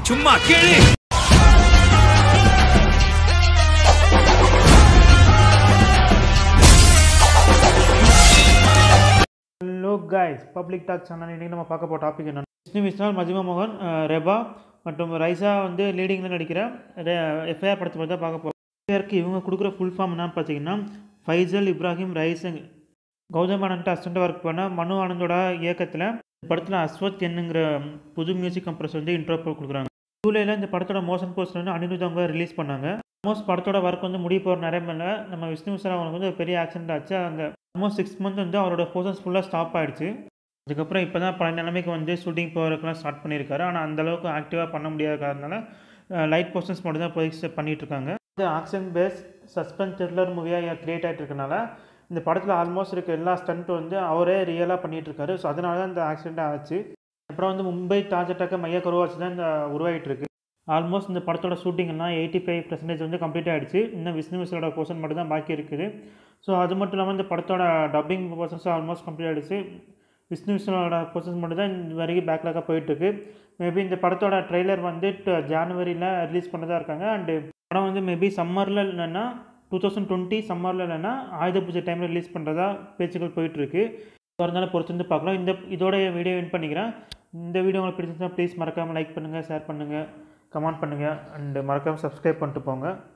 சும்மா கேளு hello guys public talk channel இன்றைக்கி நம்ம பார்க்க போகிற டாபிக் என்ன விஷ்ணு விஸ்னால் மஜிமா மோகன் அஹ், ரெபா மற்றும் ரைசா வந்து லீடிங்கில் நடிக்கிற எஃப்ஐஆர் படத்தை பற்றி தான் பார்க்க போகிறோம் எஃப்ஐஆருக்கு இவங்க கொடுக்குற ஃபுல் ஃபார்ம் என்னன்னு பார்த்தீங்கன்னா ஃபைசல் இப்ராஹிம் ரைசங் கௌதம் ஆனந்த் அசிஸ்டண்ட் ஒர்க் பண்ண மனு ஆனந்தோட இயக்கத்தில் படத்தில் அஸ்வத் என்னங்கிற புது மியூசிக் கம்ப்ரஸ் வந்து இன்ட்ரோ கொடுக்குறாங்க ஜூலையில் இந்த படத்தோட மோஷன் போஸ்டர் வந்து அனிருத் அவங்க ரிலீஸ் பண்ணாங்க ஆல்மோஸ்ட் படத்தோட ஒர்க் வந்து முடிய போகிற நிலைமையில் நம்ம விஷ்ணு விசாரா அவங்களுக்கு வந்து ஒரு பெரிய ஆக்சிடென்ட் ஆச்சு அங்கே ஆல்மோஸ்ட் சிக்ஸ் மந்த் வந்து அவரோட போர்ஷன்ஸ் ஃபுல்லாக ஸ்டாப் ஆயிடுச்சு அதுக்கப்புறம் இப்போ தான் பல நிலைமைக்கு வந்து ஷூட்டிங் போகிறதுக்குலாம் ஸ்டார்ட் பண்ணியிருக்காரு ஆனால் அந்தளவுக்கு ஆக்டிவாக பண்ண முடியாதனால லைட் போர்ஷன்ஸ் மட்டும் தான் இப்போதைக்கு பண்ணிட்டு இருக்காங்க இந்த ஆக்ஷன் பேஸ் சஸ்பென்ஸ் த்ரில்லர் மூவியாக கிரியேட் ஆகிட்டு இருக்கனால இந்த படத்தில் ஆல்மோஸ்ட் இருக்க எல்லா ஸ்டண்ட் வந்து அவரே ரியலாக பண்ணிட்டு இருக்காரு ஸோ அதனால தான் இந்த ஆக்சிடென்ட் ஆச்சு அப்புறம் வந்து மும்பை தாஜ் அட்டாக்க மைய கருவாச்சு தான் இந்த உருவாகிட்டு இருக்கு ஆல்மோஸ்ட் இந்த படத்தோட ஷூட்டிங் எல்லாம் எயிட்டி ஃபைவ் பர்சன்டேஜ் வந்து கம்ப்ளீட் ஆகிடுச்சு இன்னும் விஷ்ணு விசலோட போர்ஷன் மட்டும் தான் பாக்கி இருக்குது ஸோ அது மட்டும் இல்லாமல் இந்த படத்தோட டப்பிங் போர்ஷன்ஸ் ஆல்மோஸ்ட் கம்ப்ளீட் ஆகிடுச்சு விஷ்ணு விஷ்ணுவோட போர்ஷன்ஸ் மட்டும் தான் இந்த வரைக்கும் பேக்லாக்காக போயிட்டுருக்கு மேபி இந்த படத்தோட ட்ரெய்லர் வந்து ஜான்வரியில் ரிலீஸ் பண்ணதாக இருக்காங்க அண்டு படம் வந்து மேபி சம்மரில் இல்லைன்னா டூ தௌசண்ட் டுவெண்ட்டி சம்மரில் இல்லைன்னா ஆயுத பூஜை டைமில் ரிலீஸ் பண்ணுறதா பேச்சுக்கள் போயிட்டுருக்கு இருந்தாலும் பொறுத்து வந்து பார்க்கலாம் இந்த இதோட வீடியோ வின் பண்ணிக்கிறேன் இந்த வீடியோ உங்களுக்கு பிடிச்சிருந்தா ப்ளீஸ் மறக்காமல் லைக் பண்ணுங்கள் ஷேர் பண்ணுங்கள் கமெண்ட் பண்ணுங்கள் அண்டு மறக்காமல் சப்ஸ்கிரைப் பண்ணிட்டு போங்க